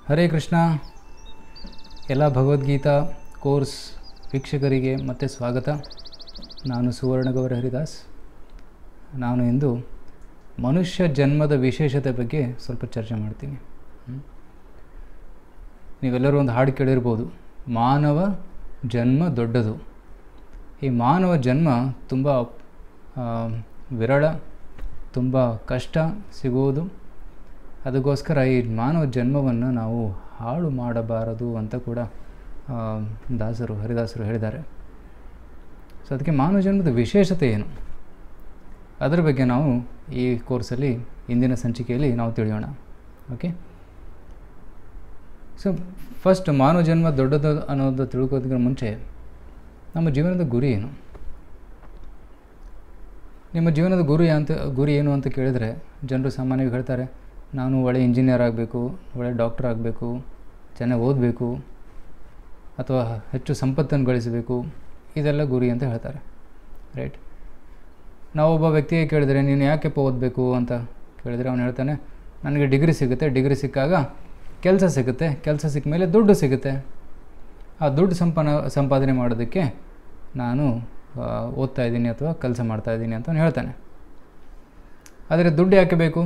ಹರೇ ಕೃಷ್ಣ ಎಲ್ಲ ಭಗವದ್ಗೀತಾ ಕೋರ್ಸ್ ವೀಕ್ಷಕರಿಗೆ ಮತ್ತೆ ಸ್ವಾಗತ ನಾನು ಸುವರ್ಣಗೌರ ಹರಿದಾಸ್ ನಾನು ಇಂದು ಮನುಷ್ಯ ಜನ್ಮದ ವಿಶೇಷತೆ ಬಗ್ಗೆ ಸ್ವಲ್ಪ ಚರ್ಚೆ ಮಾಡ್ತೀನಿ ಹ್ಮ್? ನೀವೆಲ್ಲರೂ ಒಂದು ಹಾಡು ಕೇಳಿರ್ಬೋದು ಮಾನವ ಜನ್ಮ ದೊಡ್ಡದು ಈ ಮಾನವ ಜನ್ಮ ತುಂಬ ಆ, ವಿರಳ ತುಂಬ ಕಷ್ಟ ಸಿಗುವುದು ಅದಕ್ಕೋಸ್ಕರ ಈ ಮಾನವ ಜನ್ಮವನ್ನು ನಾವು ಹಾಳು ಮಾಡಬಾರದು ಅಂತ ಕೂಡ ಆ, ದಾಸರು ಹರಿದಾಸರು ಹೇಳಿದ್ದಾರೆ ಸೊ ಅದಕ್ಕೆ ಮಾನವ ಜನ್ಮದ ವಿಶೇಷತೆ ಏನು ಅದರ ಬಗ್ಗೆ ನಾವು ಈ ಕೋರ್ಸಲ್ಲಿ ಇಂದಿನ ಸಂಚಿಕೆಯಲ್ಲಿ ನಾವು ತಿಳಿಯೋಣ ಓಕೆ ಸೊ ಫಸ್ಟ್ ಮಾನವ ಜನ್ಮ ದೊಡ್ಡದು ಅನ್ನೋದು ತಿಳ್ಕೋದಕ್ಕಿಂತ ಮುಂಚೆ ನಮ್ಮ ಜೀವನದ ಗುರಿ ಏನು ನಿಮ್ಮ ಜೀವನದ ಗುರಿ ಅಂತ ಗುರಿ ಏನು ಅಂತ ಕೇಳಿದರೆ ಜನರು ಸಾಮಾನ್ಯವಾಗಿ ಹೇಳ್ತಾರೆ ನಾನು ಒಳ್ಳೆ ಇಂಜಿನಿಯರ್ ಆಗಬೇಕು ಒಳ್ಳೆ ಡಾಕ್ಟರ್ ಆಗಬೇಕು ಚೆನ್ನಾಗಿ ಓದಬೇಕು ಅಥವಾ ಹೆಚ್ಚು ಸಂಪತ್ತನ್ನು ಗಳಿಸಬೇಕು ಇದೆಲ್ಲ ಗುರಿ ಅಂತ ಹೇಳ್ತಾರೆ ರೈಟ್ ನಾವೊಬ್ಬ ವ್ಯಕ್ತಿಗೆ ಕೇಳಿದರೆ ನೀನು ಯಾಕೆಪ್ಪ ಓದಬೇಕು ಅಂತ ಕೇಳಿದರೆ ಅವನು ಹೇಳ್ತಾನೆ ನನಗೆ ಡಿಗ್ರಿ ಸಿಗುತ್ತೆ ಡಿಗ್ರಿ ಸಿಕ್ಕಾಗ ಕೆಲಸ ಸಿಗುತ್ತೆ ಕೆಲಸ ಸಿಕ್ಕ ಮೇಲೆ ದುಡ್ಡು ಸಿಗುತ್ತೆ ಆ ದುಡ್ಡು ಸಂಪಾನ ಸಂಪಾದನೆ ಮಾಡೋದಕ್ಕೆ ನಾನು ಆ, ಓದ್ತಾ ಇದ್ದೀನಿ ಅಥವಾ ಕೆಲಸ ಮಾಡ್ತಾ ಇದ್ದೀನಿ ಅಂತ ಅವ್ನು ಹೇಳ್ತಾನೆ ಆದರೆ ದುಡ್ಡು ಯಾಕೆ ಬೇಕು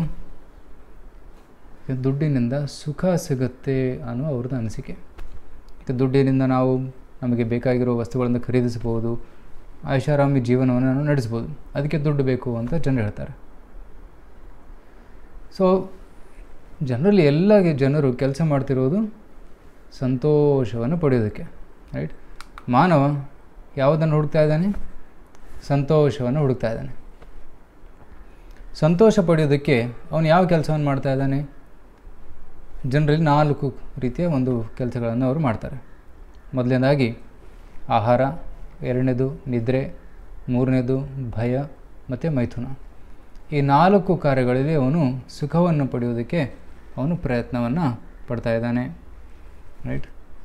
ದುಡ್ಡಿನಿಂದ ಸುಖ ಸಿಗುತ್ತೆ ಅನ್ನೋ ಅವ್ರದ್ದು ಅನಿಸಿಕೆ ಮತ್ತು ದುಡ್ಡಿನಿಂದ ನಾವು ನಮಗೆ ಬೇಕಾಗಿರೋ ವಸ್ತುಗಳನ್ನು ಖರೀದಿಸ್ಬೋದು ಐಷಾರಾಮಿ ಜೀವನವನ್ನು ನಾವು ನಡೆಸ್ಬೋದು ಅದಕ್ಕೆ ದುಡ್ಡು ಬೇಕು ಅಂತ ಜನರು ಹೇಳ್ತಾರೆ ಸೊ ಜನರಲ್ಲಿ ಎಲ್ಲ ಜನರು ಕೆಲಸ ಮಾಡ್ತಿರೋದು ಸಂತೋಷವನ್ನು ಪಡೆಯೋದಕ್ಕೆ ರೈಟ್ ಮಾನವ ಯಾವುದನ್ನು ಹುಡುಕ್ತಾ ಇದ್ದಾನೆ ಸಂತೋಷವನ್ನು ಹುಡುಕ್ತಾ ಇದ್ದಾನೆ ಸಂತೋಷ ಪಡೆಯೋದಕ್ಕೆ ಅವನು ಯಾವ ಕೆಲಸವನ್ನು ಮಾಡ್ತಾ ಇದ್ದಾನೆ ಜನರಲ್ಲಿ ನಾಲ್ಕು ರೀತಿಯ ಒಂದು ಕೆಲಸಗಳನ್ನು ಅವರು ಮಾಡ್ತಾರೆ ಮೊದಲನೇದಾಗಿ ಆಹಾರ ಎರಡನೇದು ನಿದ್ರೆ ಮೂರನೇದು ಭಯ ಮತ್ತು ಮೈಥುನ ಈ ನಾಲ್ಕು ಕಾರ್ಯಗಳಲ್ಲಿ ಅವನು ಸುಖವನ್ನು ಪಡೆಯೋದಕ್ಕೆ ಅವನು ಪ್ರಯತ್ನವನ್ನು ಪಡ್ತಾ ಇದ್ದಾನೆ ರೈಟ್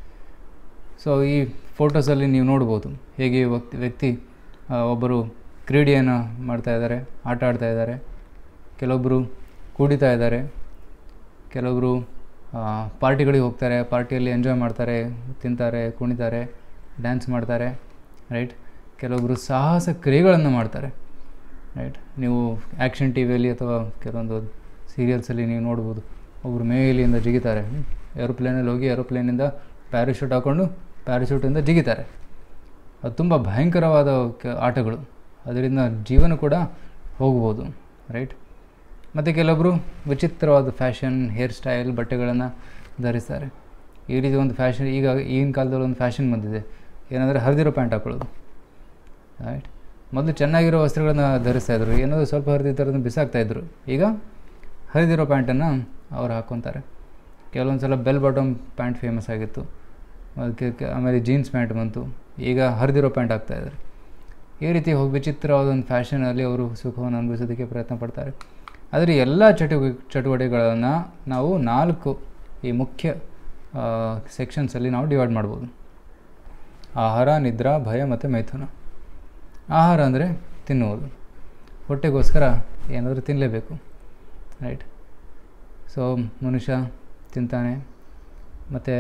ಸೊ ಈ ಫೋಟೋಸಲ್ಲಿ ನೀವು ನೋಡ್ಬೋದು ಹೇಗೆ ವ್ಯಕ್ತಿ ವ್ಯಕ್ತಿ ಆ, ಒಬ್ಬರು ಕ್ರೀಡೆಯನ್ನು ಮಾಡ್ತಾ ಇದ್ದಾರೆ ಆಟ ಆಡ್ತಾ ಇದ್ದಾರೆ ಕೆಲವೊಬ್ಬರು ಕುಡಿತಾ ಇದ್ದಾರೆ ಕೆಲವೊಬ್ಬರು ಪಾರ್ಟಿಗಳಿಗೆ ಹೋಗ್ತಾರೆ ಪಾರ್ಟಿಯಲ್ಲಿ ಎಂಜಾಯ್ ಮಾಡ್ತಾರೆ ತಿಂತಾರೆ ಕುಣಿತಾರೆ ಡ್ಯಾನ್ಸ್ ಮಾಡ್ತಾರೆ ರೈಟ್ ಕೆಲವೊಬ್ಬರು ಸಾಹಸ ಕ್ರಿಯೆಗಳನ್ನು ಮಾಡ್ತಾರೆ ರೈಟ್ ನೀವು ಆ್ಯಕ್ಷನ್ ಟಿ ವಿಯಲ್ಲಿ ಅಥವಾ ಕೆಲವೊಂದು ಸೀರಿಯಲ್ಸಲ್ಲಿ ನೀವು ನೋಡ್ಬೋದು ಒಬ್ಬರು ಮೇಲಿಂದ ಜಿಗಿತಾರೆ ಏರೋಪ್ಲೇನಲ್ಲಿ ಹೋಗಿ ಏರೋಪ್ಲೇನಿಂದ ಪ್ಯಾರಾಶೂಟ್ ಹಾಕ್ಕೊಂಡು ಪ್ಯಾರಾಶೂಟಿಂದ ಜಿಗಿತಾರೆ ಅದು ತುಂಬ ಭಯಂಕರವಾದ ಕ ಆಟಗಳು ಅದರಿಂದ ಜೀವನ ಕೂಡ ಹೋಗ್ಬೋದು ರೈಟ್ ಮತ್ತು ಕೆಲವೊಬ್ಬರು ವಿಚಿತ್ರವಾದ ಫ್ಯಾಷನ್ ಹೇರ್ ಸ್ಟೈಲ್ ಬಟ್ಟೆಗಳನ್ನು ಧರಿಸ್ತಾರೆ ಈ ರೀತಿ ಒಂದು ಫ್ಯಾಷನ್ ಈಗ ಈಗಿನ ಕಾಲದಲ್ಲಿ ಒಂದು ಫ್ಯಾಷನ್ ಬಂದಿದೆ ಏನಂದರೆ ಹರಿದಿರೋ ಪ್ಯಾಂಟ್ ಹಾಕೊಳ್ಳೋದು ರೈಟ್ ಮೊದಲು ಚೆನ್ನಾಗಿರೋ ವಸ್ತ್ರಗಳನ್ನು ಧರಿಸ್ತಾಯಿದ್ರು ಏನಾದರೂ ಸ್ವಲ್ಪ ಹರಿದಿದ್ದರನ್ನು ಬಿಸಾಕ್ತಾಯಿದ್ರು ಈಗ ಹರಿದಿರೋ ಪ್ಯಾಂಟನ್ನು ಅವ್ರು ಹಾಕ್ಕೊತಾರೆ ಕೆಲವೊಂದು ಸಲ ಬೆಲ್ ಬಾಟಮ್ ಪ್ಯಾಂಟ್ ಫೇಮಸ್ ಆಗಿತ್ತು ಅದಕ್ಕೆ ಕೆ- ಆಮೇಲೆ ಜೀನ್ಸ್ ಪ್ಯಾಂಟ್ ಬಂತು ಈಗ ಹರಿದಿರೋ ಪ್ಯಾಂಟ್ ಹಾಕ್ತಾಯಿದ್ದಾರೆ ಈ ರೀತಿ ಹೋಗಿ ವಿಚಿತ್ರವಾದ ಒಂದು ಫ್ಯಾಷನಲ್ಲಿ ಅವರು ಸುಖವನ್ನು ಅನುಭವಿಸೋದಕ್ಕೆ ಪ್ರಯತ್ನ ಪಡ್ತಾರೆ ಆದರೆ ಎಲ್ಲ ಚಟುವ ಚಟುವಟಿಕೆಗಳನ್ನು ನಾವು ನಾಲ್ಕು ಈ ಮುಖ್ಯ ಸೆಕ್ಷನ್ಸಲ್ಲಿ ನಾವು ಡಿವೈಡ್ ಮಾಡ್ಬೋದು ಆಹಾರ ನಿದ್ರಾ ಭಯ ಮತ್ತು ಮೈಥುನ ಆಹಾರ ಅಂದರೆ ತಿನ್ನುವುದು ಹೊಟ್ಟೆಗೋಸ್ಕರ ಏನಾದರೂ ತಿನ್ನಲೇಬೇಕು ರೈಟ್ ಸೊ ಮನುಷ್ಯ ತಿಂತಾನೆ ಮತ್ತು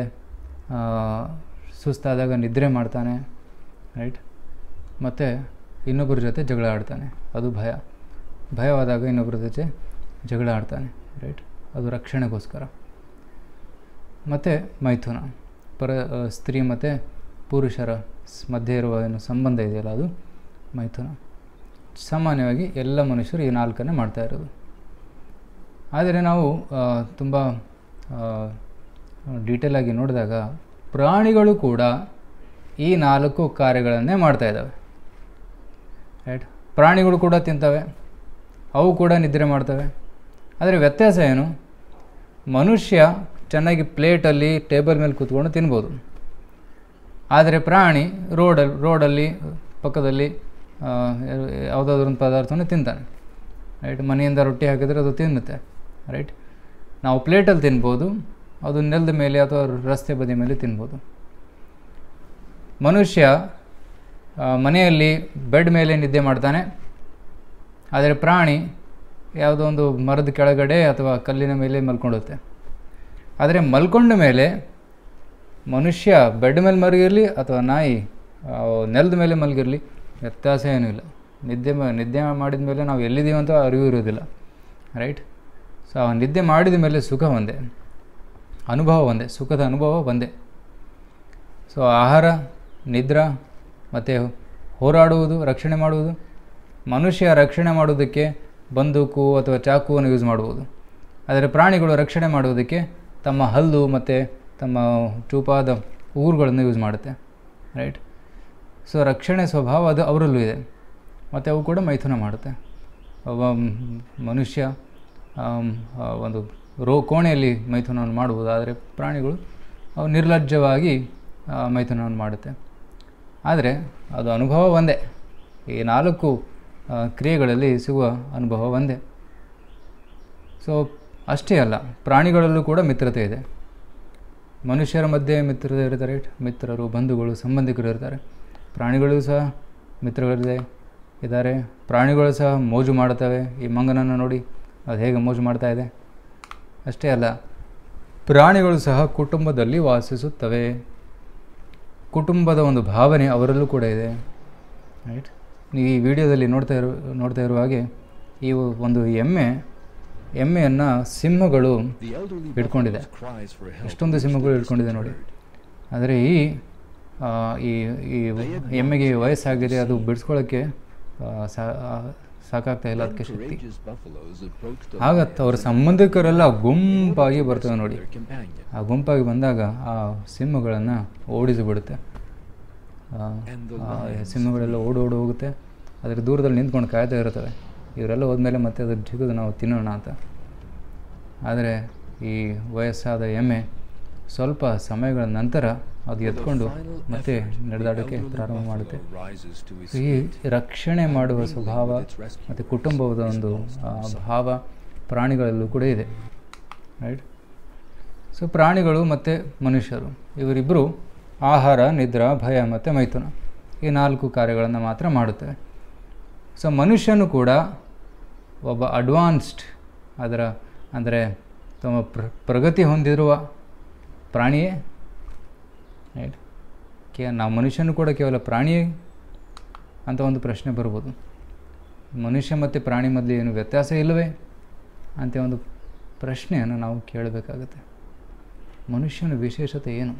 ಸುಸ್ತಾದಾಗ ನಿದ್ರೆ ಮಾಡ್ತಾನೆ ರೈಟ್ ಮತ್ತು ಇನ್ನೊಬ್ಬರ ಜೊತೆ ಜಗಳ ಆಡ್ತಾನೆ ಅದು ಭಯ ಭಯವಾದಾಗ ಇನ್ನೊಬ್ಬರ ಜೊತೆ ಜಗಳ ಆಡ್ತಾನೆ ರೈಟ್ ಅದು ರಕ್ಷಣೆಗೋಸ್ಕರ ಮತ್ತು ಮೈಥುನ ಪರ ಆ, ಸ್ತ್ರೀ ಮತ್ತು ಪುರುಷರ ಸ್- ಮಧ್ಯೆ ಇರುವ ಏನು ಸಂಬಂಧ ಇದೆಯಲ್ಲ ಅದು ಮೈಥುನ ಸಾಮಾನ್ಯವಾಗಿ ಎಲ್ಲ ಮನುಷ್ಯರು ಈ ನಾಲ್ಕನ್ನೇ ಮಾಡ್ತಾ ಇರೋದು ಆದರೆ ನಾವು ತುಂಬ ಡೀಟೇಲ್ ಆಗಿ ನೋಡಿದಾಗ ಪ್ರಾಣಿಗಳು ಕೂಡ ಈ ನಾಲ್ಕು ಕಾರ್ಯಗಳನ್ನೇ ಮಾಡ್ತಾ ಇದ್ದಾವೆ ರೈಟ್ ಪ್ರಾಣಿಗಳು ಕೂಡ ತಿಂತವೆ ಅವು ಕೂಡ ನಿದ್ರೆ ಮಾಡ್ತವೆ ಆದರೆ ವ್ಯತ್ಯಾಸ ಏನು ಮನುಷ್ಯ ಚೆನ್ನಾಗಿ ಪ್ಲೇಟಲ್ಲಿ ಟೇಬಲ್ ಮೇಲೆ ಕೂತ್ಕೊಂಡು ತಿನ್ಬೋದು ಆದರೆ ಪ್ರಾಣಿ ರೋಡಲ್ಲಿ ರೋಡಲ್ಲಿ ಪಕ್ಕದಲ್ಲಿ ಆ, ಯಾವುದಾದ್ರೂ ಒಂದು ಪದಾರ್ಥವನ್ನು ತಿಂತಾನೆ ರೈಟ್ ಮನೆಯಿಂದ ರೊಟ್ಟಿ ಹಾಕಿದರೆ ಅದು ತಿನ್ನುತ್ತೆ ರೈಟ್ ನಾವು ಪ್ಲೇಟಲ್ಲಿ ತಿನ್ಬೋದು ಅದು ನೆಲದ ಮೇಲೆ ಅಥವಾ ರಸ್ತೆ ಬದಿ ಮೇಲೆ ತಿನ್ಬೋದು ಮನುಷ್ಯ ಆ, ಮನೆಯಲ್ಲಿ ಬೆಡ್ ಮೇಲೆ ನಿದ್ದೆ ಮಾಡ್ತಾನೆ ಆದರೆ ಪ್ರಾಣಿ ಯಾವುದೋ ಒಂದು ಮರದ ಕೆಳಗಡೆ ಅಥವಾ ಕಲ್ಲಿನ ಮೇಲೆ ಮಲ್ಕೊಂಡುತ್ತೆ ಆದರೆ ಮಲ್ಕೊಂಡ ಮೇಲೆ ಮನುಷ್ಯ ಬೆಡ್ ಮೇಲೆ ಮಲಗಿರಲಿ ಅಥವಾ ನಾಯಿ ಆ, ನೆಲದ ಮೇಲೆ ಮಲಗಿರಲಿ ವ್ಯತ್ಯಾಸ ಏನೂ ಇಲ್ಲ ನಿದ್ದೆ ಮ- ನಿದ್ದೆ ಮಾಡಿದ ಮೇಲೆ ನಾವು ಎಲ್ಲಿದ್ದೀವಿ ಅಂತ ಅರಿವು ಇರೋದಿಲ್ಲ ರೈಟ್ ಸೊ ಆ ನಿದ್ದೆ ಮಾಡಿದ ಮೇಲೆ ಸುಖ ಒಂದೇ ಅನುಭವ ಒಂದೇ ಸುಖದ ಅನುಭವ ಒಂದೇ ಸೊ ಆಹಾರ ನಿದ್ರಾ ಮತ್ತು ಹೋರಾಡುವುದು ರಕ್ಷಣೆ ಮಾಡುವುದು ಮನುಷ್ಯ ರಕ್ಷಣೆ ಮಾಡುವುದಕ್ಕೆ ಬಂದೂಕು ಅಥವಾ ಚಾಕುವನ್ನು ಯೂಸ್ ಮಾಡ್ಬೋದು ಆದರೆ ಪ್ರಾಣಿಗಳು ರಕ್ಷಣೆ ಮಾಡುವುದಕ್ಕೆ ತಮ್ಮ ಹಲ್ಲು ಮತ್ತು ತಮ್ಮ ಚೂಪಾದ ಊರುಗಳನ್ನು ಯೂಸ್ ಮಾಡುತ್ತೆ ರೈಟ್ ಸೊ ರಕ್ಷಣೆ ಸ್ವಭಾವ ಅದು ಅವರಲ್ಲೂ ಇದೆ ಮತ್ತು ಅವು ಕೂಡ ಮೈಥುನ ಮಾಡುತ್ತೆ ಒಬ್ಬ ಮ್- ಮನುಷ್ಯ ಆಮ್, ಆ, ಒಂದು ರೋ ಕೋಣೆಯಲ್ಲಿ ಮೈಥುನವನ್ನು ಮಾಡ್ಬೋದು ಆದರೆ ಪ್ರಾಣಿಗಳು ಅವು ನಿರ್ಲಜ್ಜವಾಗಿ ಆ, ಮೈಥುನವನ್ನು ಮಾಡುತ್ತೆ ಆದರೆ ಅದು ಅನುಭವ ಒಂದೇ ಈ ನಾಲ್ಕು ಆ, ಕ್ರಿಯೆಗಳಲ್ಲಿ ಸಿಗುವ ಅನುಭವ ಒಂದೇ ಸೊ ಅಷ್ಟೇ ಅಲ್ಲ ಪ್ರಾಣಿಗಳಲ್ಲೂ ಕೂಡ ಮಿತ್ರತೆ ಇದೆ ಮನುಷ್ಯರ ಮಧ್ಯೆ ಮಿತ್ರತೆ ಇರ್ತಾರೆ ಮಿತ್ರರು ಬಂಧುಗಳು ಸಂಬಂಧಿಕರು ಇರ್ತಾರೆ ಪ್ರಾಣಿಗಳು ಸಹ ಮಿತ್ರಗಳಿದೆ ಇದ್ದಾರೆ ಪ್ರಾಣಿಗಳು ಸಹ ಮೋಜು ಮಾಡುತ್ತವೆ ಈ ಮಂಗನನ್ನು ನೋಡಿ ಅದು ಹೇಗೆ ಮೋಜು ಮಾಡ್ತಾ ಇದೆ ಅಷ್ಟೇ ಅಲ್ಲ ಪ್ರಾಣಿಗಳು ಸಹ ಕುಟುಂಬದಲ್ಲಿ ವಾಸಿಸುತ್ತವೆ ಕುಟುಂಬದ ಒಂದು ಭಾವನೆ ಅವರಲ್ಲೂ ಕೂಡ ಇದೆ ರೈಟ್ ನೀವು ಈ ವಿಡಿಯೋದಲ್ಲಿ ನೋಡ್ತಾ ಇರೋ ನೋಡ್ತಾ ಇರುವ ಹಾಗೆ ಈ ಒಂದು ಎಮ್ಮೆ ಎಮ್ಮೆಯನ್ನು ಸಿಂಹಗಳು ಹಿಡ್ಕೊಂಡಿದೆ ಎಷ್ಟೊಂದು ಸಿಂಹಗಳು ಹಿಡ್ಕೊಂಡಿದೆ ನೋಡಿ ಆದರೆ ಈ ಆ, ಈ ಈ ಎಮ್ಮೆಗೆ ವಯಸ್ಸಾಗಿದೆ ಅದು ಬಿಡಿಸ್ಕೊಳ್ಳೋಕ್ಕೆ ಆ, ಸಾ- ಆ, ಸಾಕಾಗ್ತಾ ಇಲ್ಲ ಅದಕ್ಕೆ ಶಕ್ತಿ ಆಗ ಅವರ ಸಂಬಂಧಿಕರೆಲ್ಲ ಗುಂಪಾಗಿ ಬರ್ತವೆ ನೋಡಿ ಆ ಗುಂಪಾಗಿ ಬಂದಾಗ ಆ ಸಿಂಹಗಳನ್ನು ಓಡಿಸಿಬಿಡುತ್ತೆ ಆ, ಆ ಸಿಂಹಗಳೆಲ್ಲ ಓಡಿ ಓಡಿ ಹೋಗುತ್ತೆ ಅದರ ದೂರದಲ್ಲಿ ನಿಂತ್ಕೊಂಡು ಕಾಯ್ತಾ ಇರ್ತವೆ ಇವರೆಲ್ಲ ಹೋದ್ಮೇಲೆ ಮತ್ತೆ ಅದ್ರ ಜಿಗಿದು ನಾವು ತಿನ್ನೋಣ ಅಂತ ಆದರೆ ಈ ವಯಸ್ಸಾದ ಎಮ್ಮೆ ಸ್ವಲ್ಪ ಸಮಯಗಳ ನಂತರ ಅದು ಎತ್ಕೊಂಡು ಮತ್ತೆ ನಡೆದಾಡೋಕ್ಕೆ ಪ್ರಾರಂಭ ಮಾಡುತ್ತೆ ಸೊ ಈ ರಕ್ಷಣೆ ಮಾಡುವ ಸ್ವಭಾವ ಮತ್ತು ಕುಟುಂಬದ ಒಂದು ಆ, ಭಾವ ಪ್ರಾಣಿಗಳಲ್ಲೂ ಕೂಡ ಇದೆ ರೈಟ್ ಸೊ ಪ್ರಾಣಿಗಳು ಮತ್ತು ಮನುಷ್ಯರು ಇವರಿಬ್ಬರು ಆಹಾರ ನಿದ್ರಾ ಭಯ ಮತ್ತು ಮೈಥುನ ಈ ನಾಲ್ಕು ಕಾರ್ಯಗಳನ್ನು ಮಾತ್ರ ಮಾಡುತ್ತವೆ ಸೊ ಮನುಷ್ಯನು ಕೂಡ ಒಬ್ಬ ಅಡ್ವಾನ್ಸ್ಡ್ ಅದರ ಅಂದರೆ ತಮ್ಮ ಪ್ರ ಪ್ರಗತಿ ಹೊಂದಿರುವ ಪ್ರಾಣಿಯೇ ರೈಟ್ ಕೇ ನಾವು ಮನುಷ್ಯನು ಕೂಡ ಕೇವಲ ಪ್ರಾಣಿಯೇ ಅಂತ ಒಂದು ಪ್ರಶ್ನೆ ಬರ್ಬೋದು ಮನುಷ್ಯ ಮತ್ತು ಪ್ರಾಣಿ ಮಧ್ಯೆ ಏನು ವ್ಯತ್ಯಾಸ ಇಲ್ಲವೇ ಅಂತ ಒಂದು ಪ್ರಶ್ನೆಯನ್ನು ನಾವು ಕೇಳಬೇಕಾಗತ್ತೆ ಮನುಷ್ಯನ ವಿಶೇಷತೆ ಏನು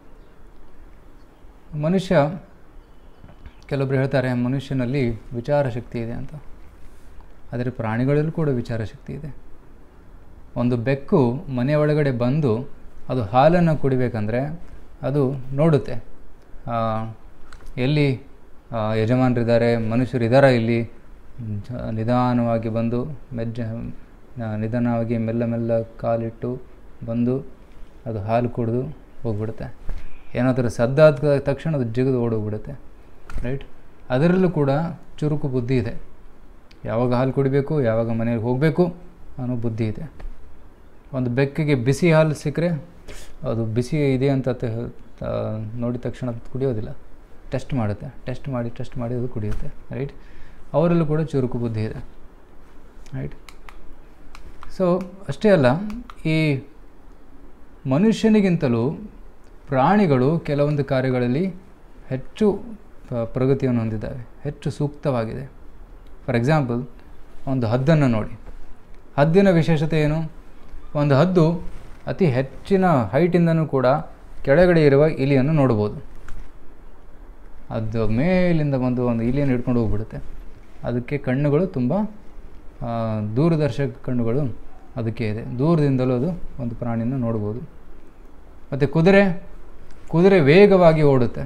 ಮನುಷ್ಯ ಕೆಲವೊಬ್ರು ಹೇಳ್ತಾರೆ ಮನುಷ್ಯನಲ್ಲಿ ವಿಚಾರ ಶಕ್ತಿ ಇದೆ ಅಂತ ಆದರೆ ಪ್ರಾಣಿಗಳಲ್ಲೂ ಕೂಡ ವಿಚಾರ ಶಕ್ತಿ ಇದೆ ಒಂದು ಬೆಕ್ಕು ಮನೆ ಒಳಗಡೆ ಬಂದು ಅದು ಹಾಲನ್ನು ಕುಡಿಬೇಕಂದ್ರೆ ಅದು ನೋಡುತ್ತೆ ಆ, ಎಲ್ಲಿ ಆ, ಯಜಮಾನರಿದ್ದಾರೆ ಮನುಷ್ಯರಿದ್ದಾರಾ ಇಲ್ಲಿ ಜ- ನಿಧಾನವಾಗಿ ಬಂದು ಮೆಜ್ಜ ಆ, ನಿಧಾನವಾಗಿ ಮೆಲ್ಲ ಮೆಲ್ಲ ಕಾಲಿಟ್ಟು ಬಂದು ಅದು ಹಾಲು ಕುಡಿದು ಹೋಗ್ಬಿಡುತ್ತೆ ಏನಾದರೂ ಸದ್ದಾದ ತಕ್ಷಣ ಅದು ಜಿಗಿದು ಓಡೋಗ್ಬಿಡುತ್ತೆ ರೈಟ್ ಅದರಲ್ಲೂ ಕೂಡ ಚುರುಕು ಬುದ್ಧಿ ಇದೆ ಯಾವಾಗ ಹಾಲು ಕುಡಿಬೇಕು ಯಾವಾಗ ಮನೆಗೆ ಹೋಗಬೇಕು ಅನ್ನೋ ಬುದ್ಧಿ ಇದೆ ಒಂದು ಬೆಕ್ಕಿಗೆ ಬಿಸಿ ಹಾಲು ಸಿಕ್ಕರೆ ಅದು ಬಿಸಿ ಇದೆ ಅಂತ ತ- ತ- ನೋಡಿದ ತಕ್ಷಣ ಅದು ಕುಡಿಯೋದಿಲ್ಲ ಟೆಸ್ಟ್ ಮಾಡುತ್ತೆ ಟೆಸ್ಟ್ ಮಾಡಿ ಟೆಸ್ಟ್ ಮಾಡಿ ಅದು ಕುಡಿಯುತ್ತೆ ರೈಟ್ ಅವರಲ್ಲೂ ಕೂಡ ಚುರುಕು ಬುದ್ಧಿ ಇದೆ ರೈಟ್ ಸೊ ಅಷ್ಟೇ ಅಲ್ಲ ಈ ಮನುಷ್ಯನಿಗಿಂತಲೂ ಪ್ರಾಣಿಗಳು ಕೆಲವೊಂದು ಕಾರ್ಯಗಳಲ್ಲಿ ಹೆಚ್ಚು ಪ- ಪ್ರಗತಿಯನ್ನು ಹೊಂದಿದ್ದಾವೆ ಹೆಚ್ಚು ಸೂಕ್ತವಾಗಿದೆ ಫಾರ್ ಎಕ್ಸಾಂಪಲ್ ಒಂದು ಹದ್ದನ್ನು ನೋಡಿ ಹದ್ದಿನ ವಿಶೇಷತೆ ಏನು ಒಂದು ಹದ್ದು ಅತಿ ಹೆಚ್ಚಿನ ಹೈಟಿಂದನೂ ಕೂಡ ಕೆಳಗಡೆ ಇರುವ ಇಲಿಯನ್ನು ನೋಡ್ಬೋದು ಅದು ಮೇಲಿಂದ ಬಂದು ಒಂದು ಇಲಿಯನ್ನು ಹಿಡ್ಕೊಂಡು ಹೋಗ್ಬಿಡುತ್ತೆ ಅದಕ್ಕೆ ಕಣ್ಣುಗಳು ತುಂಬ ಆ, ದೂರದರ್ಶಕ ಕಣ್ಣುಗಳು ಅದಕ್ಕೆ ಇದೆ ದೂರದಿಂದಲೂ ಅದು ಒಂದು ಪ್ರಾಣಿನ ನೋಡ್ಬೋದು ಮತ್ತು ಕುದುರೆ ಕುದುರೆ ವೇಗವಾಗಿ ಓಡುತ್ತೆ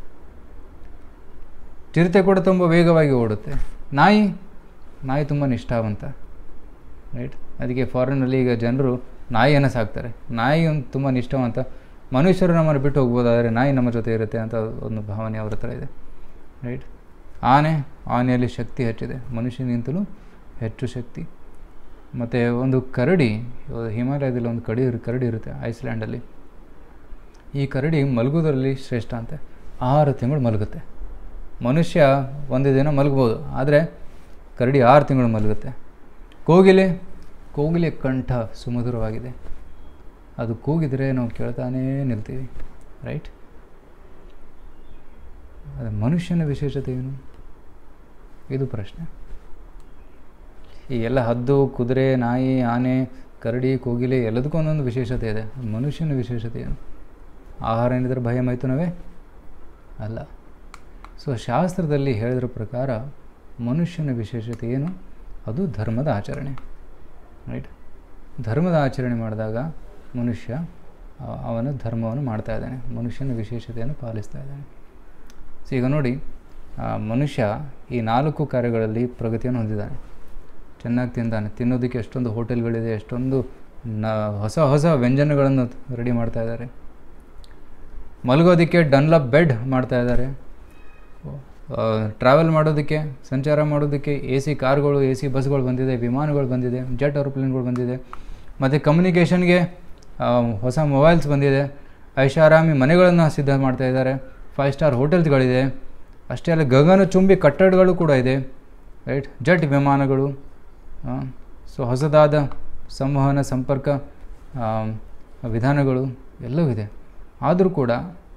ಚಿರತೆ ಕೂಡ ತುಂಬ ವೇಗವಾಗಿ ಓಡುತ್ತೆ ನಾಯಿ ನಾಯಿ ತುಂಬ ನಿಷ್ಠಾವಂತ ರೈಟ್ ಅದಕ್ಕೆ ಫಾರಿನಲ್ಲಿ ಈಗ ಜನರು ನಾಯಿಯನ್ನು ಸಾಕ್ತಾರೆ ನಾಯಿ ಒಂದು ತುಂಬ ನಿಷ್ಠಾವಂತ ಮನುಷ್ಯರು ನಮ್ಮನ್ನು ಬಿಟ್ಟು ಹೋಗ್ಬೋದಾದರೆ ನಾಯಿ ನಮ್ಮ ಜೊತೆ ಇರುತ್ತೆ ಅಂತ ಒಂದು ಭಾವನೆ ಅವ್ರ ಹತ್ರ ಇದೆ ರೈಟ್ ಆನೆ ಆನೆಯಲ್ಲಿ ಶಕ್ತಿ ಹೆಚ್ಚಿದೆ ಮನುಷ್ಯನಿಗಿಂತಲೂ ಹೆಚ್ಚು ಶಕ್ತಿ ಮತ್ತು ಒಂದು ಕರಡಿ ಇವಾಗ ಹಿಮಾಲಯದಲ್ಲಿ ಒಂದು ಕಡಿ ಕರಡಿ ಇರುತ್ತೆ ಐಸ್ಲ್ಯಾಂಡಲ್ಲಿ ಈ ಕರಡಿ ಮಲಗೋದ್ರಲ್ಲಿ ಶ್ರೇಷ್ಠ ಅಂತೆ ಆರು ತಿಂಗಳು ಮಲಗುತ್ತೆ ಮನುಷ್ಯ ಒಂದು ದಿನ ಮಲಗ್ಬೋದು ಆದರೆ ಕರಡಿ ಆರು ತಿಂಗಳು ಮಲಗುತ್ತೆ ಕೋಗಿಲೆ ಕೋಗಿಲೆ ಕಂಠ ಸುಮಧುರವಾಗಿದೆ ಅದು ಕೂಗಿದರೆ ನಾವು ಕೇಳ್ತಾನೇ ನಿಲ್ತೀವಿ ರೈಟ್ ಅದು ಮನುಷ್ಯನ ವಿಶೇಷತೆ ಏನು ಇದು ಪ್ರಶ್ನೆ ಈ ಎಲ್ಲ ಹದ್ದು ಕುದುರೆ ನಾಯಿ ಆನೆ ಕರಡಿ ಕೋಗಿಲೆ ಎಲ್ಲದಕ್ಕೂ ಒಂದೊಂದು ವಿಶೇಷತೆ ಇದೆ ಮನುಷ್ಯನ ವಿಶೇಷತೆ ಏನು ಆಹಾರ ಏನಿದ್ರೆ ಭಯ ಮೈಥುನವೇ ಅಲ್ಲ ಸೊ ಶಾಸ್ತ್ರದಲ್ಲಿ ಹೇಳಿದ್ರ ಪ್ರಕಾರ ಮನುಷ್ಯನ ವಿಶೇಷತೆ ಏನು ಅದು ಧರ್ಮದ ಆಚರಣೆ ರೈಟ್ ಧರ್ಮದ ಆಚರಣೆ ಮಾಡಿದಾಗ ಮನುಷ್ಯ ಅವ- ಅವನ ಧರ್ಮವನ್ನು ಮಾಡ್ತಾ ಇದ್ದಾನೆ ಮನುಷ್ಯನ ವಿಶೇಷತೆಯನ್ನು ಪಾಲಿಸ್ತಾ ಇದ್ದಾನೆ ಸೊ ಈಗ ನೋಡಿ ಆ, ಮನುಷ್ಯ ಈ ನಾಲ್ಕು ಕಾರ್ಯಗಳಲ್ಲಿ ಪ್ರಗತಿಯನ್ನು ಹೊಂದಿದ್ದಾನೆ ಚೆನ್ನಾಗಿ ತಿಂದಾನೆ ತಿನ್ನೋದಕ್ಕೆ ಎಷ್ಟೊಂದು ಹೋಟೆಲ್ಗಳಿದೆ ಎಷ್ಟೊಂದು ನ ಹೊಸ ಹೊಸ ವ್ಯಂಜನಗಳನ್ನು ರೆಡಿ ಮಾಡ್ತಾ ಇದ್ದಾರೆ ಮಲಗೋದಕ್ಕೆ ಡನ್ಲಪ್ ಬೆಡ್ ಮಾಡ್ತಾ ಇದ್ದಾರೆ ಟ್ರಾವೆಲ್ ಮಾಡೋದಕ್ಕೆ ಸಂಚಾರ ಮಾಡೋದಕ್ಕೆ ಎ ಸಿ ಕಾರ್ಗಳು ಎ ಸಿ ಬಸ್ಗಳು ಬಂದಿದೆ ವಿಮಾನಗಳು ಬಂದಿದೆ ಜೆಟ್ ಏರೋಪ್ಲೇನ್ಗಳು ಬಂದಿದೆ ಮತ್ತು ಕಮ್ಯುನಿಕೇಷನ್ಗೆ ಹೊಸ ಮೊಬೈಲ್ಸ್ ಬಂದಿದೆ ಐಷಾರಾಮಿ ಮನೆಗಳನ್ನು ಸಿದ್ಧ ಮಾಡ್ತಾ ಇದ್ದಾರೆ ಫೈವ್ ಸ್ಟಾರ್ ಹೋಟೆಲ್ಸ್ಗಳಿದೆ ಅಷ್ಟೇ ಅಲ್ಲ ಗಗನ ಚುಂಬಿ ಕಟ್ಟಡಗಳು ಕೂಡ ಇದೆ ರೈಟ್ ಜೆಟ್ ವಿಮಾನಗಳು ಸೊ ಹೊಸದಾದ ಸಂವಹನ ಸಂಪರ್ಕ ಆ, ವಿಧಾನಗಳು ಎಲ್ಲವೂ ಇದೆ ಆದರೂ ಕೂಡ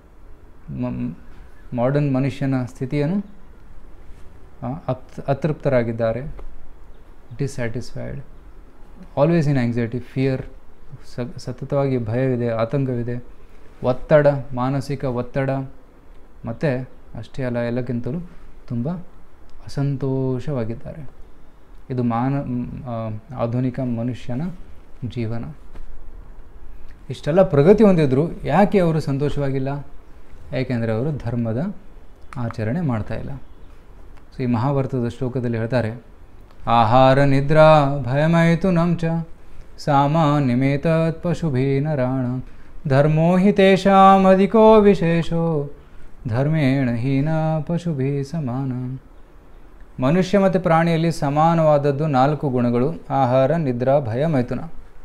ಮಾಡರ್ನ್ ಮನುಷ್ಯನ ಸ್ಥಿತಿಯನ್ನು ಆ, ಅಪ್ ಅತೃಪ್ತರಾಗಿದ್ದಾರೆ dissatisfied always in anxiety fear ಸ ಸತತವಾಗಿ ಭಯವಿದೆ ಆತಂಕವಿದೆ ಒತ್ತಡ ಮಾನಸಿಕ ಒತ್ತಡ ಮತ್ತು ಅಷ್ಟೇ ಅಲ್ಲ ಎಲ್ಲಕ್ಕಿಂತಲೂ ತುಂಬ ಅಸಂತೋಷವಾಗಿದ್ದಾರೆ ಇದು ಮಾನ ಮ್, ಆ, ಆಧುನಿಕ ಮನುಷ್ಯನ ಜೀವನ ಇಷ್ಟೆಲ್ಲ ಪ್ರಗತಿ ಹೊಂದಿದ್ರು ಯಾಕೆ ಅವರು ಸಂತೋಷವಾಗಿಲ್ಲ ಯಾಕೆಂದರೆ ಅವರು ಧರ್ಮದ ಆಚರಣೆ ಮಾಡ್ತಾ ಇಲ್ಲ ಸೊ ಈ ಮಹಾಭಾರತದ ಶ್ಲೋಕದಲ್ಲಿ ಹೇಳ್ತಾರೆ ಆಹಾರ ನಿದ್ರಾ ಭಯಮಯಿತು ನಂಚ ಸಾಮಾನ್ಯಮೇತತ್ ಪಶುಭೀ ನರಾಣ ಧರ್ಮೋ ಹಿ ತೇಷಾಮಧಿಕೋ ವಿಶೇಷೋ ಧರ್ಮೇಣ ಹೀನ ಪಶುಭಿ ಸಮಾನ ಮನುಷ್ಯ ಮತ್ತು ಪ್ರಾಣಿಯಲ್ಲಿ ಸಮಾನವಾದದ್ದು ನಾಲ್ಕು ಗುಣಗಳು ಆಹಾರ ನಿದ್ರಾ ಭಯ ಮೈಥುನ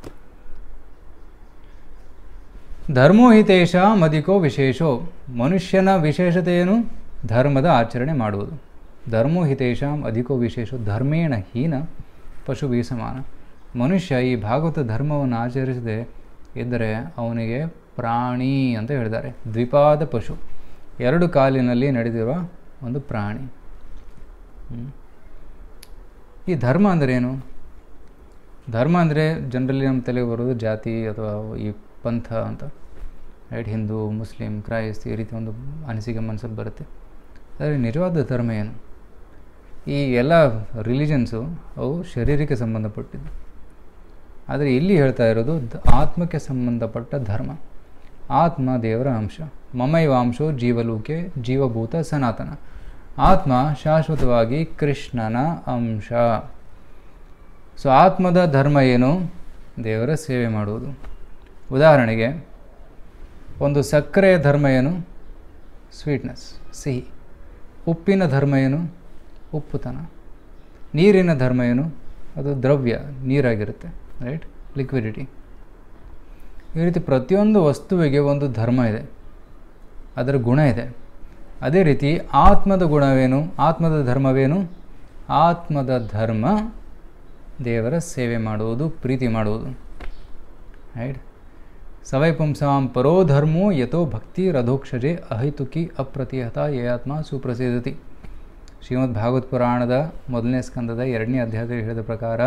ಧರ್ಮೋ ಹಿತೇಶ ಮದಿಕೋ ವಿಶೇಷೋ ಮನುಷ್ಯನ ವಿಶೇಷತೆ ಏನು ಧರ್ಮದ ಆಚರಣೆ ಮಾಡುವುದು ಧರ್ಮೋ ಹಿತೇಶಾಂ ಅಧಿಕೋ ವಿಶೇಷೋ ಧರ್ಮೇಣ ಹೀನ ಪಶುಭಿ ಸಮಾನ ಮನುಷ್ಯ ಈ ಭಾಗವತ ಧರ್ಮವನ್ನು ಆಚರಿಸದೆ ಇದ್ದರೆ ಅವನಿಗೆ ಪ್ರಾಣಿ ಅಂತ ಹೇಳಿದ್ದಾರೆ ದ್ವಿಪಾದ ಪಶು ಎರಡು ಕಾಲಿನಲ್ಲಿ ನಡೆದಿರುವ ಒಂದು ಪ್ರಾಣಿ ಹ್ಮ್. ಈ ಧರ್ಮ ಅಂದರೆ ಏನು ಧರ್ಮ ಅಂದರೆ ಜನರಲಿ ನಮ್ಮ ತಲೆಗೆ ಬರೋದು ಜಾತಿ ಅಥವಾ ಈ ಪಂಥ ಅಂತ ರೈಟ್ ಹಿಂದೂ ಮುಸ್ಲಿಂ ಕ್ರೈಸ್ತ್ ಈ ರೀತಿ ಒಂದು ಅನಿಸಿಕೆ ಮನಸ್ಸಲ್ಲಿ ಬರುತ್ತೆ ಆದರೆ ನಿಜವಾದ ಧರ್ಮ ಏನು ಈ ಎಲ್ಲ ರಿಲಿಜನ್ಸು ಅವು ಶರೀರಕ್ಕೆ ಸಂಬಂಧಪಟ್ಟಿದ್ದು ಆದರೆ ಇಲ್ಲಿ ಹೇಳ್ತಾ ಇರೋದು ದ- ಆತ್ಮಕ್ಕೆ ಸಂಬಂಧಪಟ್ಟ ಧರ್ಮ ಆತ್ಮ ದೇವರ ಅಂಶ ಮಮೈವಾಂಶೋ ಜೀವಲೋಕೆ ಜೀವಭೂತ ಸನಾತನ ಆತ್ಮ ಶಾಶ್ವತವಾಗಿ ಕೃಷ್ಣನ ಅಂಶ ಸೊ ಆತ್ಮದ ಧರ್ಮ ಏನು ದೇವರ ಸೇವೆ ಮಾಡುವುದು ಉದಾಹರಣೆಗೆ ಒಂದು ಸಕ್ಕರೆಯ ಧರ್ಮ ಏನು ಸ್ವೀಟ್ನೆಸ್ ಸಿಹಿ ಉಪ್ಪಿನ ಧರ್ಮ ಏನು ಉಪ್ಪುತನ ನೀರಿನ ಧರ್ಮ ಏನು ಅದು ದ್ರವ್ಯ ನೀರಾಗಿರುತ್ತೆ ರೈಟ್ ಲಿಕ್ವಿಡಿಟಿ ಈ ರೀತಿ ಪ್ರತಿಯೊಂದು ವಸ್ತುವಿಗೆ ಒಂದು ಧರ್ಮ ಇದೆ ಅದರ ಗುಣ ಇದೆ ಅದೇ ರೀತಿ ಆತ್ಮದ ಗುಣವೇನು ಆತ್ಮದ ಧರ್ಮವೇನು ಆತ್ಮದ ಧರ್ಮ ದೇವರ ಸೇವೆ ಮಾಡುವುದು ಪ್ರೀತಿ ಮಾಡುವುದು ರೈಟ್ ಸವೈ ಪುಂಸಾಂ ಪರೋ ಧರ್ಮೋ ಯಥೋ ಭಕ್ತಿ ರಥೋಕ್ಷಜೆ ಅಹೈತುಕಿ ಅಪ್ರತಿಹತ ಯಯಾತ್ಮ ಸುಪ್ರಸಿದ್ಧತಿ ಶ್ರೀಮದ್ ಭಾಗವತ್ ಪುರಾಣದ ಮೊದಲನೇ ಸ್ಕಂದದ ಎರಡನೇ ಅಧ್ಯಾಯದಲ್ಲಿ ಹೇಳಿದ ಪ್ರಕಾರ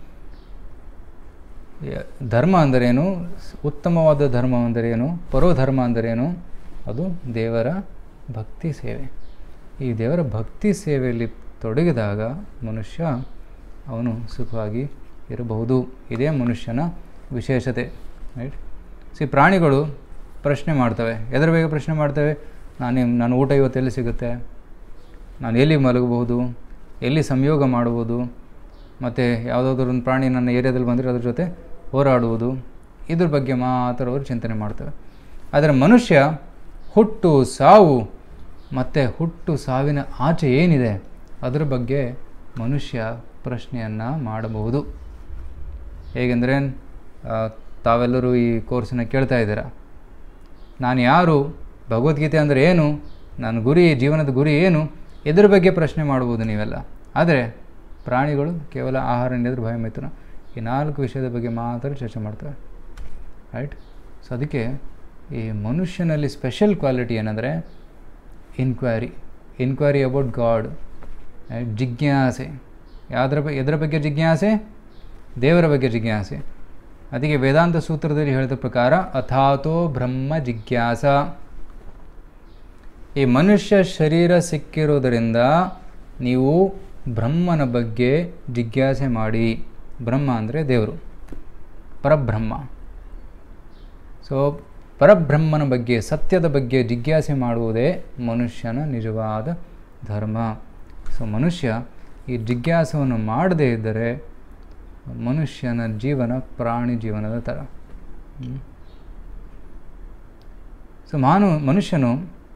ಯ- ಧರ್ಮ ಅಂದರೇನು ಸ್- ಉತ್ತಮವಾದ ಧರ್ಮ ಅಂದರೇನು ಪರೋಧರ್ಮ ಅಂದರೇನು ಅದು ದೇವರ ಭಕ್ತಿ ಸೇವೆ ಈ ದೇವರ ಭಕ್ತಿ ಸೇವೆಯಲ್ಲಿ ತೊಡಗಿದಾಗ ಮನುಷ್ಯ ಅವನು ಸುಖವಾಗಿ ಇರಬಹುದು ಇದೇ ಮನುಷ್ಯನ ವಿಶೇಷತೆ ರೈಟ್ ಸಿ ಪ್ರಾಣಿಗಳು ಪ್ರಶ್ನೆ ಮಾಡ್ತವೆ ಎದರ ಬಗ್ಗೆ ಪ್ರಶ್ನೆ ಮಾಡ್ತವೆ ನಾನು ನಾನು ಊಟ ಇವತ್ತು ಎಲ್ಲಿ ಸಿಗುತ್ತೆ ನಾನು ಎಲ್ಲಿ ಮಲಗಬಹುದು ಎಲ್ಲಿ ಸಂಯೋಗ ಮಾಡುವುದು ಮತ್ತು ಯಾವುದಾದ್ರೂ ಒಂದು ಪ್ರಾಣಿ ನನ್ನ ಏರಿಯಾದಲ್ಲಿ ಬಂದರೆ ಅದ್ರ ಜೊತೆ ಹೋರಾಡುವುದು ಇದ್ರ ಬಗ್ಗೆ ಮಾತ್ರ ಅವರು ಚಿಂತನೆ ಮಾಡ್ತವೆ ಆದರೆ ಮನುಷ್ಯ ಹುಟ್ಟು ಸಾವು ಮತ್ತು ಹುಟ್ಟು ಸಾವಿನ ಆಚೆ ಏನಿದೆ ಅದರ ಬಗ್ಗೆ ಮನುಷ್ಯ ಪ್ರಶ್ನೆಯನ್ನು ಮಾಡಬಹುದು ಹೇಗೆಂದರೆ ಆ, ತಾವೆಲ್ಲರೂ ಈ ಕೋರ್ಸನ್ನ ಕೇಳ್ತಾ ಇದ್ದೀರಾ ನಾನು ಯಾರು ಭಗವದ್ಗೀತೆ ಅಂದರೆ ಏನು ನನ್ನ ಗುರಿ ಜೀವನದ ಗುರಿ ಏನು ಇದ್ರ ಬಗ್ಗೆ ಪ್ರಶ್ನೆ ಮಾಡ್ಬೋದು ನೀವೆಲ್ಲ ಆದರೆ ಪ್ರಾಣಿಗಳು ಕೇವಲ ಆಹಾರ ನಿದ್ರೆ ಭಯ ಮೈಥುನ ಈ ನಾಲ್ಕು ವಿಷಯದ ಬಗ್ಗೆ ಮಾತ್ರ ಚರ್ಚೆ ಮಾಡ್ತವೆ ರೈಟ್ ಸೊ ಅದಕ್ಕೆ ಈ ಮನುಷ್ಯನಲ್ಲಿ ಸ್ಪೆಷಲ್ ಕ್ವಾಲಿಟಿ ಏನಂದರೆ ಇನ್ಕ್ವೈರಿ ಇನ್ಕ್ವೈರಿ ಅಬೌಟ್ ಗಾಡ್ ಜಿಜ್ಞಾಸೆ ಯಾವುದರ ಬ ಎದರ ಬಗ್ಗೆ ಜಿಜ್ಞಾಸೆ ದೇವರ ಬಗ್ಗೆ ಜಿಜ್ಞಾಸೆ ಅದಕ್ಕೆ ವೇದಾಂತ ಸೂತ್ರದಲ್ಲಿ ಹೇಳಿದ ಪ್ರಕಾರ ಅಥಾತೋ ಬ್ರಹ್ಮ ಜಿಜ್ಞಾಸ ಈ ಮನುಷ್ಯ ಶರೀರ ಸಿಕ್ಕಿರೋದರಿಂದ ನೀವು ಬ್ರಹ್ಮನ ಬಗ್ಗೆ ಜಿಜ್ಞಾಸೆ ಮಾಡಿ ಬ್ರಹ್ಮ ಅಂದರೆ ದೇವರು ಪರಬ್ರಹ್ಮ ಸೊ ಪರಬ್ರಹ್ಮನ ಬಗ್ಗೆ ಸತ್ಯದ ಬಗ್ಗೆ ಜಿಜ್ಞಾಸೆ ಮಾಡುವುದೇ ಮನುಷ್ಯನ ನಿಜವಾದ ಧರ್ಮ ಸೊ ಮನುಷ್ಯ ಈ ಜಿಜ್ಞಾಸವನ್ನು ಮಾಡದೇ ಇದ್ದರೆ ಮನುಷ್ಯನ ಜೀವನ ಪ್ರಾಣಿ ಜೀವನದ ಥರ ಹ್ಮ್. ಸೊ ಮಾನು ಮನುಷ್ಯನು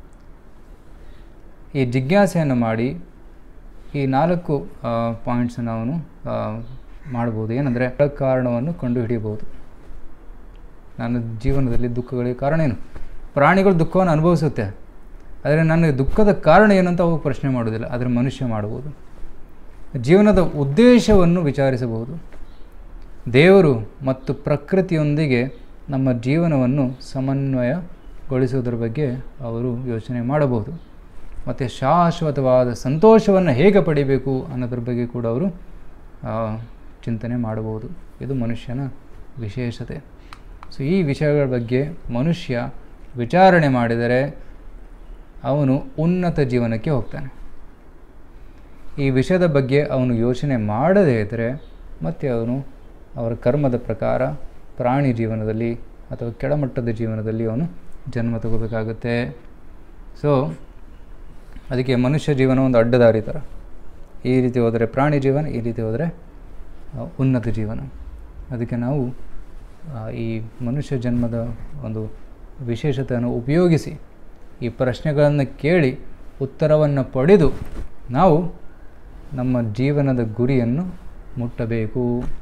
ಈ ಜಿಜ್ಞಾಸೆಯನ್ನು ಮಾಡಿ ಈ ನಾಲ್ಕು ಪಾಯಿಂಟ್ಸನ್ನು ಅವನು ಆ, ಮಾಡ್ಬೋದು ಏನಂದರೆ ಕಾರಣವನ್ನು ಕಂಡುಹಿಡಿಯಬಹುದು ನನ್ನ ಜೀವನದಲ್ಲಿ ದುಃಖಗಳಿಗೆ ಕಾರಣ ಏನು ಪ್ರಾಣಿಗಳು ದುಃಖವನ್ನು ಅನುಭವಿಸುತ್ತೆ ಆದರೆ ನನಗೆ ದುಃಖದ ಕಾರಣ ಏನಂತ ಅವು ಪ್ರಶ್ನೆ ಮಾಡೋದಿಲ್ಲ ಆದರೆ ಮನುಷ್ಯ ಮಾಡ್ಬೋದು ಜೀವನದ ಉದ್ದೇಶವನ್ನು ವಿಚಾರಿಸಬಹುದು ದೇವರು ಮತ್ತು ಪ್ರಕೃತಿಯೊಂದಿಗೆ ನಮ್ಮ ಜೀವನವನ್ನು ಸಮನ್ವಯಗೊಳಿಸುವುದರ ಬಗ್ಗೆ ಅವರು ಯೋಚನೆ ಮಾಡಬಹುದು ಮತ್ತು ಶಾಶ್ವತವಾದ ಸಂತೋಷವನ್ನು ಹೇಗೆ ಪಡಿಬೇಕು ಅನ್ನೋದ್ರ ಬಗ್ಗೆ ಕೂಡ ಅವರು ಆ, ಚಿಂತನೆ ಮಾಡಬಹುದು ಇದು ಮನುಷ್ಯನ ವಿಶೇಷತೆ ಸೊ ಈ ವಿಷಯಗಳ ಬಗ್ಗೆ ಮನುಷ್ಯ ವಿಚಾರಣೆ ಮಾಡಿದರೆ ಅವನು ಉನ್ನತ ಜೀವನಕ್ಕೆ ಹೋಗ್ತಾನೆ ಈ ವಿಷಯದ ಬಗ್ಗೆ ಅವನು ಯೋಚನೆ ಮಾಡದೇ ಇದ್ದರೆ ಮತ್ತೆ ಅವನು ಅವರ ಕರ್ಮದ ಪ್ರಕಾರ ಪ್ರಾಣಿ ಜೀವನದಲ್ಲಿ ಅಥವಾ ಕೆಳಮಟ್ಟದ ಜೀವನದಲ್ಲಿ ಅವನು ಜನ್ಮ ತಗೋಬೇಕಾಗುತ್ತೆ ಸೊ ಅದಕ್ಕೆ ಮನುಷ್ಯ ಜೀವನ ಒಂದು ಅಡ್ಡದಾರಿ ಥರ ಈ ರೀತಿ ಹೋದರೆ ಪ್ರಾಣಿ ಜೀವನ ಈ ರೀತಿ ಹೋದರೆ ಆ, ಉನ್ನತ ಜೀವನ ಅದಕ್ಕೆ ನಾವು ಆ, ಈ ಮನುಷ್ಯ ಜನ್ಮದ ಒಂದು ವಿಶೇಷತೆಯನ್ನು ಉಪಯೋಗಿಸಿ ಈ ಪ್ರಶ್ನೆಗಳನ್ನು ಕೇಳಿ ಉತ್ತರವನ್ನು ಪಡೆದು ನಾವು ನಮ್ಮ ಜೀವನದ ಗುರಿಯನ್ನು ಮುಟ್ಟಬೇಕು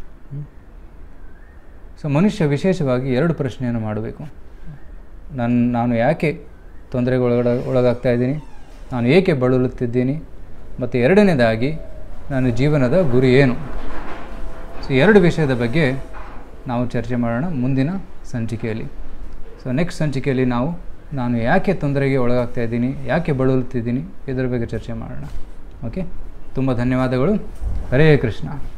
ಸೊ ಮನುಷ್ಯ ವಿಶೇಷವಾಗಿ ಎರಡು ಪ್ರಶ್ನೆಯನ್ನು ಮಾಡಬೇಕು ನನ್ನ ನಾನು ಯಾಕೆ ತೊಂದರೆಗೆ ಒಳಗಡ ಒಳಗಾಗ್ತಾ ಇದ್ದೀನಿ ನಾನು ಏಕೆ ಬಳಲುತ್ತಿದ್ದೀನಿ ಮತ್ತು ಎರಡನೇದಾಗಿ ನನ್ನ ಜೀವನದ ಗುರಿ ಏನು ಸೊ ಎರಡು ವಿಷಯದ ಬಗ್ಗೆ ನಾವು ಚರ್ಚೆ ಮಾಡೋಣ ಮುಂದಿನ ಸಂಚಿಕೆಯಲ್ಲಿ ಸೊ ನೆಕ್ಸ್ಟ್ ಸಂಚಿಕೆಯಲ್ಲಿ ನಾವು ನಾನು ಯಾಕೆ ತೊಂದರೆಗೆ ಒಳಗಾಗ್ತಾ ಇದ್ದೀನಿ ಯಾಕೆ ಬಳಲುತ್ತಿದ್ದೀನಿ ಇದರ ಬಗ್ಗೆ ಚರ್ಚೆ ಮಾಡೋಣ ಓಕೆ ತುಂಬ ಧನ್ಯವಾದಗಳು ಹರೇ ಕೃಷ್ಣ